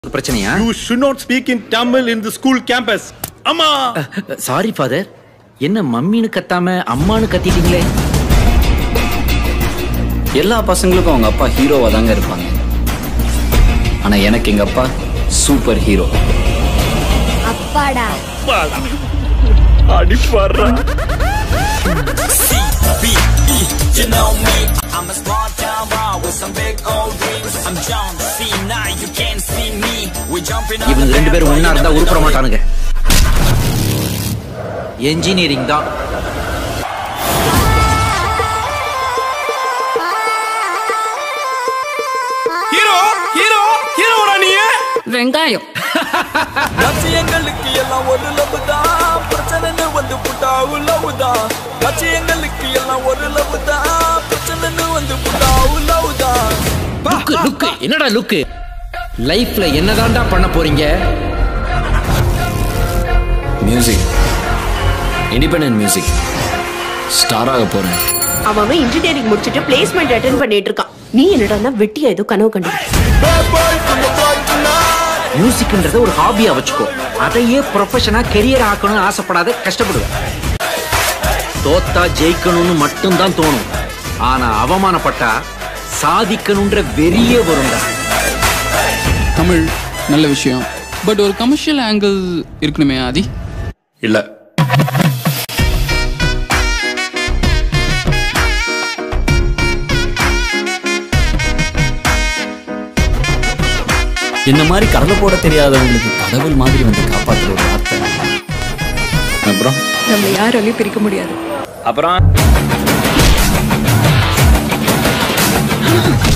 ஒரு பிரச்சனையா You should not speak in Tamil in the school campus. Amma! Sorry father என்ன மம்மின்னு கத்தாம அம்மான்னு கத்திட்டீங்களே எல்லா பசங்களுக்கும் அவங்க அப்பா ஹீரோவா தாங்க இருப்பாங்க ஆனா எனக்கு எங்க அப்பா சூப்பர் ஹீரோ அப்பாடா அடிப்பாடுறா You know me, I'm a small town boy with some big old dreams. I'm John C. Now you can't see me. We're jumping on இவங்க ரெண்டு பேரும் ஒண்ணா இருந்தா உருப்பட மாட்டானுங்க என்ஜினியரிங் தான் ஹீரோ ஹீரோ ஹீரோடா நீ வெங்காயம் லட்சியங்களுக்கு எல்லாம் ஒரு லவ் தான் பிரச்சனைன்னு வந்து புட்டாவு லவ் தான் லட்சியங்களுக்கு எல்லாம் ஒரு லவ் தான் பிரச்சனைன்னு வந்து புட்டாவு லவ் தான் லுக்கு லுக்கு என்னடா லுக்கு லைஃப்ல என்னதான்டா பண்ண போறீங்க மியூசிக் இண்டிபெண்டன்ட் மியூசிக் ஸ்டார் ஆக போறேன் அவன் அவன் இன்ஜினியரிங் முடிச்சுட்டு பிளேஸ்மெண்ட் அட்டென்ட் பண்ணிட்டு இருக்கான் நீ என்னடா வெட்டியா ஏதோ கனவு கண்டு மியூசிக்ன்றத ஒரு ஹாபியா வச்சுக்கோ அதையே ப்ரொஃபஷனா கெரியர் ஆக்கணும்னு ஆசைப்படாத கஷ்டப்படுவேன் தோத்தா ஜெயிக்கணும்னு மட்டும்தான் தோணும் ஆனா அவமானப்பட்டா சாதிக்கணும்ன்ற வெறியே வரும்டா தமிழ் நல்ல விஷயம் பட் ஒரு கமர்ஷியல் ஆங்கிள் இருக்கணுமே ஆதி இல்ல இந்த மாதிரி கடலை போட தெரியாதவங்களுக்கு கடவுள் மாதிரி வந்து காப்பாத்துற ஒரு வார்த்தை அப்புறம் நம்ம யாராலையும் பிரிக்க முடியாது அப்புறம்